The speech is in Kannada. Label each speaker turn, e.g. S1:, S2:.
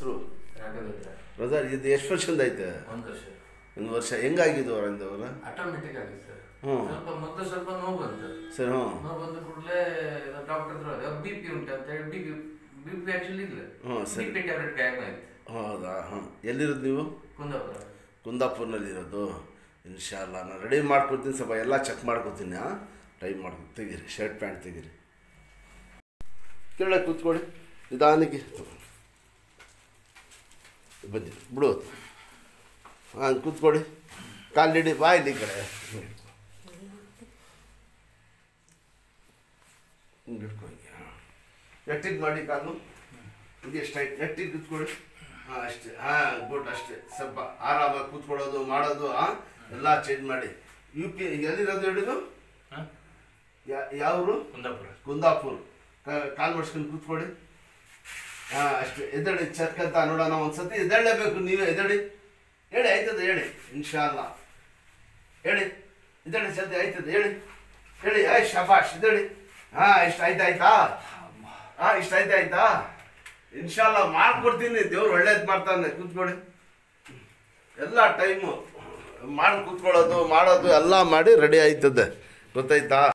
S1: ಹೆಸರು
S2: ರಾಘವೇಂದ್ರ
S1: ರಜಾ ಇದು ಎಷ್ಟು ವರ್ಷದಿಂದ ಐತೆ
S2: ಒಂದು ವರ್ಷ
S1: ಒಂದು ವರ್ಷ ಹೆಂಗಾಗಿದ್ದು ಅವರಿಂದ ಅವರ
S2: ಆಟೋಮೆಟಿಕ್ ಆಗಿದೆ ಸರ್
S1: ಹ್ಮ್.
S2: ಸ್ವಲ್ಪ ಮೊದಲು ಸ್ವಲ್ಪ ನೋವು ಬಂತು
S1: ಸರ್ ಹ್ಞೂ
S2: ನೋವು ಬಂದ ಕೂಡಲೇ ಡಾಕ್ಟರ್ ಹತ್ರ ಬಿ ಪಿ ಉಂಟು ಅಂತ ಹೇಳಿ B P B P actually ಇಲ್ಲ
S1: ಹ್ಮ್,
S2: ಬಿ
S1: ಸರಿ.
S2: ಪಿ ಟ್ಯಾಬ್ಲೆಟ್ ಕಾಯಂ ಆಯ್ತು
S1: ಹೌದಾ ಹಾಂ ಎಲ್ಲಿರೋದು ನೀವು
S2: ಕುಂದಾಪುರ
S1: ಕುಂದಾಪುರ್ನಲ್ಲಿರೋದು ಇನ್ಶಾಲ್ಲ ನಾನು ರೆಡಿ ಮಾಡ್ಕೊಡ್ತೀನಿ ಸ್ವಲ್ಪ ಎಲ್ಲ ಚೆಕ್ ಮಾಡ್ಕೊತೀನಿ ಹಾಂ ಟೈಮ್ ಮಾಡ್ಕೊ ತೆಗೀರಿ ಶರ್ಟ್ ಪ್ಯಾಂಟ್ ತೆಗೀರಿ ಕೆಳಗೆ ಕೂತ್ಕೊಳ್ಳಿ ನಿಧಾನಕ್ಕೆ ಬನ್ನಿ ಬಿಡೋದು ಹಾಂ ಕೂತ್ಕೊಳ್ಳಿ ಕಾಲು ಹಿಡಿ ಬಾ ಇಲ್ಲಿ ಈ ಕಡೆ ಹಿಂಗೆ ಇಟ್ಕೊಳ್ಳಿ ಹಾಂ ಎಟ್ಟಿಗೆ ಮಾಡಿ ಕಾಲು ಹಿಂಗೆ ಸ್ಟ್ರೈಟ್ ಎಟ್ಟಿಗೆ ಕೂತ್ಕೊಳ್ಳಿ ಹಾಂ ಅಷ್ಟೇ ಹಾಂ ಗುಡ್ ಅಷ್ಟೇ ಸ್ವಲ್ಪ ಆರಾಮಾಗಿ ಕೂತ್ಕೊಳ್ಳೋದು ಮಾಡೋದು ಹಾಂ ಎಲ್ಲ ಚೇಂಜ್ ಮಾಡಿ ಯು ಪಿ ಎಲ್ಲಿರೋದು ಹೇಳಿದ್ದು ಯಾವರು
S2: ಕುಂದಾಪುರ
S1: ಕುಂದಾಪುರ್ ಕಾಲು ಮಡ್ಸ್ಕೊಂಡು ಕೂತ್ಕೊಳ್ಳಿ ಹಾಂ ಅಷ್ಟೇ ಎದ್ದೇಳಿ ಚರ್ಕಂತ ನೋಡೋಣ ಒಂದ್ಸತಿ ಎದ್ದೇಳಲೇಬೇಕು ನೀವೇ ಎದ್ದೇಳಿ ಹೇಳಿ ಆಯ್ತದೆ ಹೇಳಿ ಇನ್ಶಾಲ್ಲ ಹೇಳಿ ಎದ್ದೇಳಿ ಸದ್ಯ ಆಯ್ತದೆ ಹೇಳಿ ಹೇಳಿ ಆಯ್ ಶಬಾಷ್ ಎದ್ದೇಳಿ ಹಾಂ ಇಷ್ಟ ಆಯ್ತಾ ಆಯ್ತಾ ಹಾಂ ಇಷ್ಟ ಆಯ್ತಾ ಆಯ್ತಾ ಇನ್ಶಾಲ್ಲ ಮಾಡ್ಕೊಡ್ತೀನಿ ದೇವ್ರು ಒಳ್ಳೇದು ಮಾಡ್ತಾನೆ ಕೂತ್ಕೊಳ್ಳಿ ಎಲ್ಲ ಟೈಮು ಮಾಡಿ ಕೂತ್ಕೊಳ್ಳೋದು ಮಾಡೋದು ಎಲ್ಲ ಮಾಡಿ ರೆಡಿ ಆಯ್ತದೆ ಗೊತ್ತಾಯ್ತಾ